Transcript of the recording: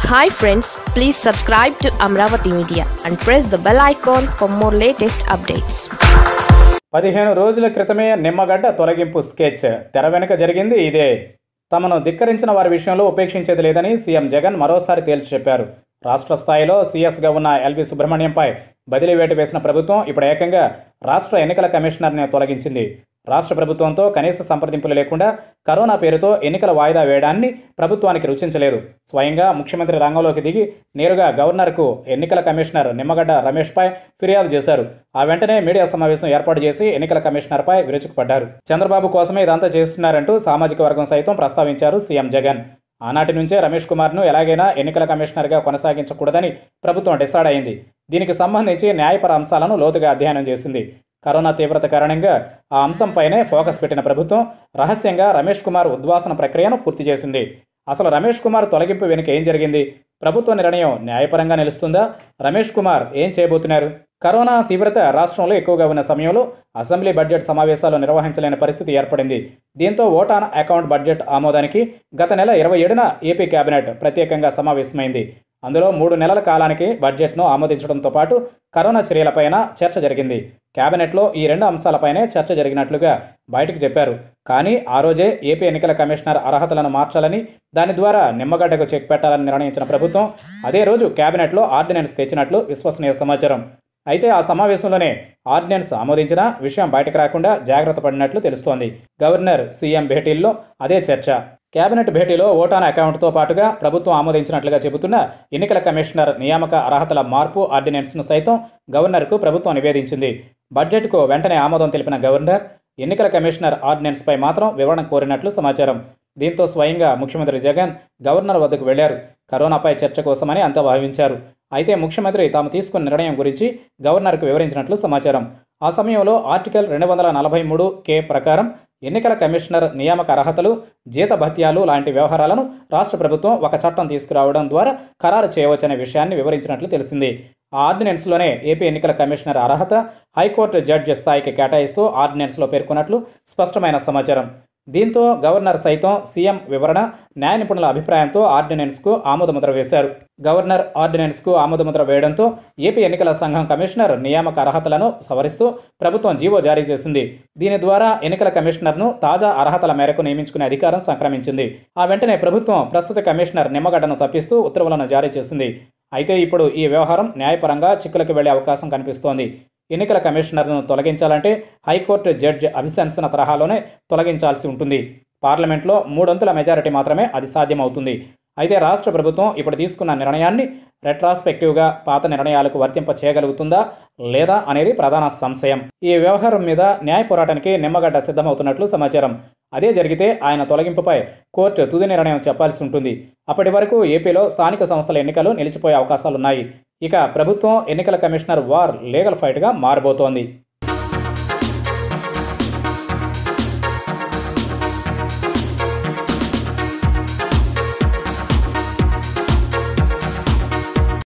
hi friends please subscribe to Amaravati media and press the bell icon for more latest updates పదిహేను రోజుల క్రితమే నిమ్మగడ్డ తొలగింపు sketch తెర వెనుక జరిగింది ఇదే తమను ధిక్కరించిన వారి విషయంలో ఉపేక్షించేది లేదని సీఎం జగన్ మరోసారి తేల్చి చెప్పారు రాష్ట్ర స్థాయిలో సీఎస్గా ఉన్న ఎల్వి సుబ్రహ్మణ్యంపై బదిలీ వేటు వేసిన ప్రభుత్వం ఇప్పుడు ఏకంగా రాష్ట్ర ఎన్నికల కమిషనర్ని తొలగించింది రాష్ట్ర ప్రభుత్వంతో కనీస సంప్రదింపులు లేకుండా కరోనా పేరుతో ఎన్నికల వాయిదా వేయడాన్ని ప్రభుత్వానికి రుచించలేదు స్వయంగా ముఖ్యమంత్రి రంగంలోకి దిగి నేరుగా గవర్నర్కు ఎన్నికల కమిషనర్ నిమ్మగడ్డ రమేష్పై ఫిర్యాదు చేశారు ఆ వెంటనే మీడియా సమావేశం ఏర్పాటు చేసి ఎన్నికల కమిషనర్పై విరుచుకుపడ్డారు చంద్రబాబు కోసమే ఇదంతా చేస్తున్నారంటూ సామాజిక వర్గం సైతం ప్రస్తావించారు సీఎం జగన్ ఆనాటి నుంచే రమేష్ కుమార్ను ఎలాగైనా ఎన్నికల కమిషనర్గా కొనసాగించకూడదని ప్రభుత్వం డిసైడ్ అయింది దీనికి సంబంధించి న్యాయపర అంశాలను లోతుగా అధ్యయనం చేసింది కరోనా తీవ్రత కారణంగా ఆ అంశంపైనే ఫోకస్ పెట్టిన ప్రభుత్వం రహస్యంగా రమేష్ కుమార్ ఉద్వాసన ప్రక్రియను పూర్తి చేసింది అసలు రమేష్ కుమార్ తొలగింపు వెనుక ఏం జరిగింది ప్రభుత్వ నిర్ణయం న్యాయపరంగా నిలుస్తుందా రమేష్ కుమార్ ఏం చేయబోతున్నారు కరోనా తీవ్రత రాష్ట్రంలో ఎక్కువగా ఉన్న సమయంలో అసెంబ్లీ బడ్జెట్ సమావేశాలు నిర్వహించలేని పరిస్థితి ఏర్పడింది దీంతో ఓటాన్ అకౌంట్ బడ్జెట్ ఆమోదానికి గత నెల ఇరవై ఏడున ఏపీ కేబినెట్ ప్రత్యేకంగా సమావేశమైంది అందులో మూడు నెలల కాలానికి బడ్జెట్ను ఆమోదించడంతో పాటు కరోనా చర్యలపైన చర్చ జరిగింది కేబినెట్లో ఈ రెండు అంశాలపైనే చర్చ జరిగినట్లుగా బయటకు చెప్పారు కానీ ఆ రోజే ఏపీ ఎన్నికల కమిషనర్ అర్హతలను మార్చాలని దాని ద్వారా నిమ్మగడ్డకు చెక్ పెట్టాలని నిర్ణయించిన ప్రభుత్వం అదే రోజు కేబినెట్లో ఆర్డినెన్స్ తెచ్చినట్లు విశ్వసనీయ సమాచారం అయితే ఆ సమావేశంలోనే ఆర్డినెన్స్ ఆమోదించిన విషయం బయటకు రాకుండా జాగ్రత్త పడినట్లు తెలుస్తోంది గవర్నర్ సీఎం భేటీల్లో అదే చర్చ కేబినెట్ భేటీలో ఓటాన్ అకౌంట్తో పాటుగా ప్రభుత్వం ఆమోదించినట్లుగా చెబుతున్న ఎన్నికల కమిషనర్ నియామక అర్హతల మార్పు ఆర్డినెన్స్ను సైతం గవర్నర్కు ప్రభుత్వం నివేదించింది బడ్జెట్కు వెంటనే ఆమోదం తెలిపిన గవర్నర్ ఎన్నికల కమిషనర్ ఆర్డినెన్స్పై మాత్రం వివరణ కోరినట్లు సమాచారం దీంతో స్వయంగా ముఖ్యమంత్రి జగన్ గవర్నర్ వద్దకు వెళ్లారు కరోనాపై చర్చ కోసమని అంతా భావించారు అయితే ముఖ్యమంత్రి తాము తీసుకున్న నిర్ణయం గురించి గవర్నర్కు వివరించినట్లు సమాచారం ఆ సమయంలో ఆర్టికల్ రెండు వందల నలభై మూడు కే ప్రకారం ఎన్నికల కమిషనర్ నియామక అర్హతలు జీత భత్యాలు లాంటి వ్యవహారాలను రాష్ట్ర ప్రభుత్వం ఒక చట్టం తీసుకురావడం ద్వారా ఖరారు చేయవచ్చనే విషయాన్ని వివరించినట్లు తెలిసింది ఆ ఆర్డినెన్స్లోనే ఏపీ ఎన్నికల కమిషనర్ అర్హత హైకోర్టు జడ్జి స్థాయికి కేటాయిస్తూ ఆర్డినెన్స్లో పేర్కొన్నట్లు స్పష్టమైన సమాచారం దీంతో గవర్నర్ సైతం సీఎం వివరణ న్యాయ నిపుణుల అభిప్రాయంతో ఆర్డినెన్స్కు ఆమోదముద్ర వేశారు గవర్నర్ ఆర్డినెన్స్కు ఆమోదముద్ర వేయడంతో ఏపీ ఎన్నికల సంఘం కమిషనర్ నియామక అర్హతలను సవరిస్తూ ప్రభుత్వం జీవో జారీ చేసింది దీని ద్వారా ఎన్నికల కమిషనర్ను తాజా అర్హతల మేరకు నియమించుకునే అధికారం సంక్రమించింది ఆ వెంటనే ప్రభుత్వం ప్రస్తుత కమిషనర్ నిమ్మగడ్డను తప్పిస్తూ ఉత్తర్వులను జారీ చేసింది అయితే ఇప్పుడు ఈ వ్యవహారం న్యాయపరంగా చిక్కులకు వెళ్లే అవకాశం కనిపిస్తోంది ఎన్నికల కమిషనర్ను తొలగించాలంటే హైకోర్టు జడ్జి అభిశంసన తరహాలోనే తొలగించాల్సి ఉంటుంది పార్లమెంట్లో మూడొంతుల మెజారిటీ మాత్రమే అది సాధ్యమవుతుంది అయితే రాష్ట్ర ప్రభుత్వం ఇప్పుడు తీసుకున్న నిర్ణయాన్ని రెట్రాస్పెక్టివ్గా పాత నిర్ణయాలకు వర్తింప చేయగలుగుతుందా లేదా అనేది ప్రధాన సంశయం ఈ వ్యవహారం మీద న్యాయ పోరాటానికి నిమ్మగడ్డ సిద్ధమవుతున్నట్లు సమాచారం అదే జరిగితే ఆయన తొలగింపుపై కోర్టు తుది నిర్ణయం చెప్పాల్సి ఉంటుంది అప్పటి వరకు ఏపీలో స్థానిక సంస్థల ఎన్నికలు నిలిచిపోయే అవకాశాలున్నాయి ఇక ప్రభుత్వం ఎన్నికల కమిషనర్ వార్ లీగల్ ఫైట్గా మారబోతోంది